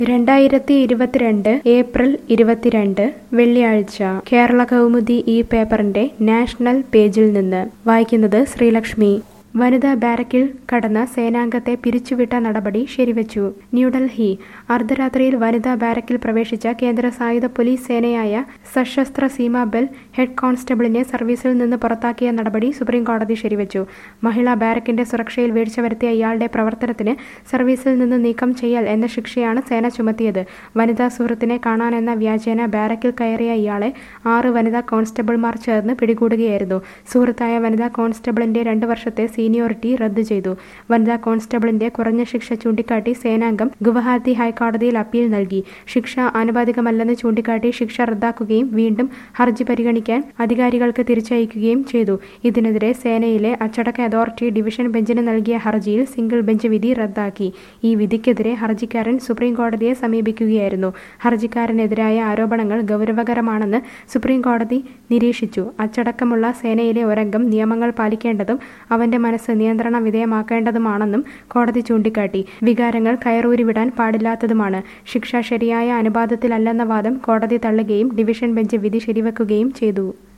രണ്ടായിരത്തി ഇരുപത്തിരണ്ട് ഏപ്രിൽ ഇരുപത്തിരണ്ട് വെള്ളിയാഴ്ച കേരള കൗമുദി ഈ പേപ്പറിന്റെ നാഷണൽ പേജിൽ നിന്ന് വായിക്കുന്നത് ശ്രീലക്ഷ്മി വനിതാ ബാരക്കിൽ കടന്ന സേനാംഗത്തെ പിരിച്ചുവിട്ട നടപടി ശരിവച്ചു ന്യൂഡൽഹി അർദ്ധരാത്രിയിൽ വനിതാ ബാരക്കിൽ പ്രവേശിച്ച കേന്ദ്ര സായുധ പോലീസ് സേനയായ സശസ്ത്ര സീമാ ബെൽ ഹെഡ് കോൺസ്റ്റബിളിനെ സർവീസിൽ നിന്ന് പുറത്താക്കിയ നടപടി സുപ്രീം കോടതി ശരിവച്ചു മഹിളാ ബാരക്കിന്റെ സുരക്ഷയിൽ വീഴ്ച വരുത്തിയ ഇയാളുടെ പ്രവർത്തനത്തിന് സർവീസിൽ നിന്ന് നീക്കം ചെയ്യൽ എന്ന ശിക്ഷയാണ് സേന ചുമത്തിയത് വനിതാ സുഹൃത്തിനെ കാണാനെന്ന വ്യാജേന ബാരക്കിൽ കയറിയ ഇയാളെ ആറ് വനിതാ കോൺസ്റ്റബിൾമാർ ചേർന്ന് പിടികൂടുകയായിരുന്നു സുഹൃത്തായ വനിതാ കോൺസ്റ്റബിളിന്റെ രണ്ട് വർഷത്തെ സീനിയോറിറ്റി റദ്ദു ചെയ്തു വനിതാ കോൺസ്റ്റബിളിന്റെ കുറഞ്ഞ ശിക്ഷ ചൂണ്ടിക്കാട്ടി സേനാംഗം ഗുവഹാത്തി ഹൈക്കോടതിയിൽ അപ്പീൽ നൽകി ശിക്ഷ ആനുപാതികമല്ലെന്ന് ചൂണ്ടിക്കാട്ടി ശിക്ഷ റദ്ദാക്കുകയും വീണ്ടും ഹർജി പരിഗണിക്കാൻ അധികാരികൾക്ക് തിരിച്ചയക്കുകയും ചെയ്തു ഇതിനെതിരെ സേനയിലെ അച്ചടക്ക അതോറിറ്റി ഡിവിഷൻ ബെഞ്ചിന് നൽകിയ ഹർജിയിൽ സിംഗിൾ ബെഞ്ച് വിധി റദ്ദാക്കി ഈ വിധിക്കെതിരെ ഹർജിക്കാരൻ സുപ്രീം കോടതിയെ സമീപിക്കുകയായിരുന്നു ഹർജിക്കാരനെതിരായ ആരോപണങ്ങൾ ഗൗരവകരമാണെന്ന് സുപ്രീം കോടതി നിരീക്ഷിച്ചു അച്ചടക്കമുള്ള സേനയിലെ ഒരംഗം നിയമങ്ങൾ പാലിക്കേണ്ടതും അവന്റെ മനസ്സ് നിയന്ത്രണ വിധേയമാക്കേണ്ടതുമാണെന്നും കോടതി ചൂണ്ടിക്കാട്ടി വികാരങ്ങൾ കയറൂരി വിടാൻ പാടില്ലാത്തതുമാണ് ശിക്ഷ ശരിയായ അനുപാതത്തിലല്ലെന്ന വാദം കോടതി തള്ളുകയും ഡിവിഷൻ ബെഞ്ച് വിധി ശരിവെക്കുകയും ചെയ്തു